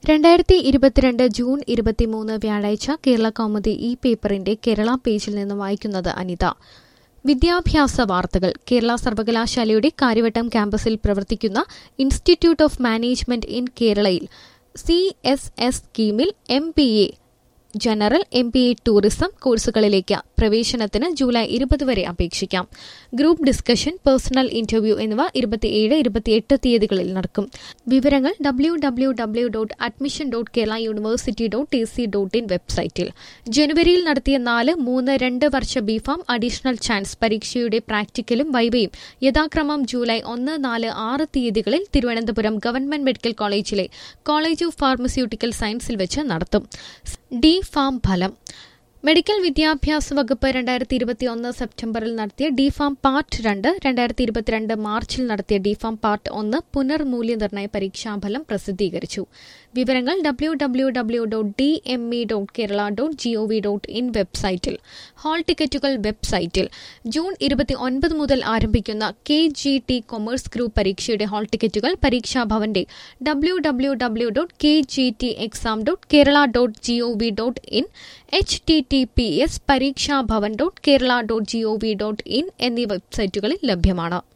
രണ്ടായിരത്തി ഇരുപത്തിരണ്ട് ജൂൺ ഇരുപത്തിമൂന്ന് വ്യാഴാഴ്ച കേരള കൗമുദി ഈ പേപ്പറിന്റെ കേരള പേജിൽ നിന്ന് വായിക്കുന്നത് അനിത വിദ്യാഭ്യാസ വാർത്തകൾ കേരള സർവകലാശാലയുടെ കാര്യവട്ടം ക്യാമ്പസിൽ പ്രവർത്തിക്കുന്ന ഇൻസ്റ്റിറ്റ്യൂട്ട് ഓഫ് മാനേജ്മെന്റ് ഇൻ കേരളയിൽ സി എസ് എസ് സ്കീമിൽ M P A general M P A tourism കോഴ്സുകളിലേക്ക് പ്രവേശനത്തിന് ജൂലൈ ഇരുപത് വരെ അപേക്ഷിക്കാം ഗ്രൂപ്പ് ഡിസ്കഷൻ പേഴ്സണൽ ഇന്റർവ്യൂ എന്നിവ ഇരുപത്തിയേഴ് ഇരുപത്തിയെട്ട് തീയതികളിൽ നടക്കും വിവരങ്ങൾ W W W dot admission dot Kerala university dot A C dot in വെബ്സൈറ്റിൽ ജനുവരിയിൽ നടത്തിയ നാല് മൂന്ന് രണ്ട് വർഷ ബിഫാം അഡീഷണൽ ചാൻസ് പരീക്ഷയുടെ പ്രാക്ടിക്കലും വൈവയും യഥാക്രമം ജൂലൈ ഒന്ന് നാല് ആറ് തീയതികളിൽ തിരുവനന്തപുരം ഗവൺമെന്റ് മെഡിക്കൽ കോളേജിലെ കോളേജ് ഓഫ് ഫാർമസ്യൂട്ടിക്കൽ സയൻസിൽ വെച്ച് നടത്തും ഡി ഫാം ഫലം മെഡിക്കൽ വിദ്യാഭ്യാസ വകുപ്പ് രണ്ടായിരത്തി ഇരുപത്തിയൊന്ന് സെപ്റ്റംബറിൽ നടത്തിയ ഡി ഫാം പാർട്ട് രണ്ട് രണ്ടായിരത്തി ഇരുപത്തിരണ്ട് മാർച്ചിൽ നടത്തിയ ഡി ഫാം പാർട്ട് ഒന്ന് പുനർമൂല്യനിർണ്ണയ പരീക്ഷാഫലം പ്രസിദ്ധീകരിച്ചു വിവരങ്ങൾ W W W dot D M E dot Kerala dot G O V dot in വെബ്സൈറ്റിൽ ഹാൾ ടിക്കറ്റുകൾ വെബ്സൈറ്റിൽ ജൂൺ ഇരുപത്തി ഒൻപത് മുതൽ ആരംഭിക്കുന്ന K G T commerce group പരീക്ഷയുടെ ഹാൾ ടിക്കറ്റുകൾ പരീക്ഷാഭവന്റെ W W W dot K G T exam dot Kerala dot G O V dot in H T T P S Pareekshabhavan dot Kerala dot G O V dot in എന്നീ വെബ്സൈറ്റുകളിൽ ലഭ്യമാണ്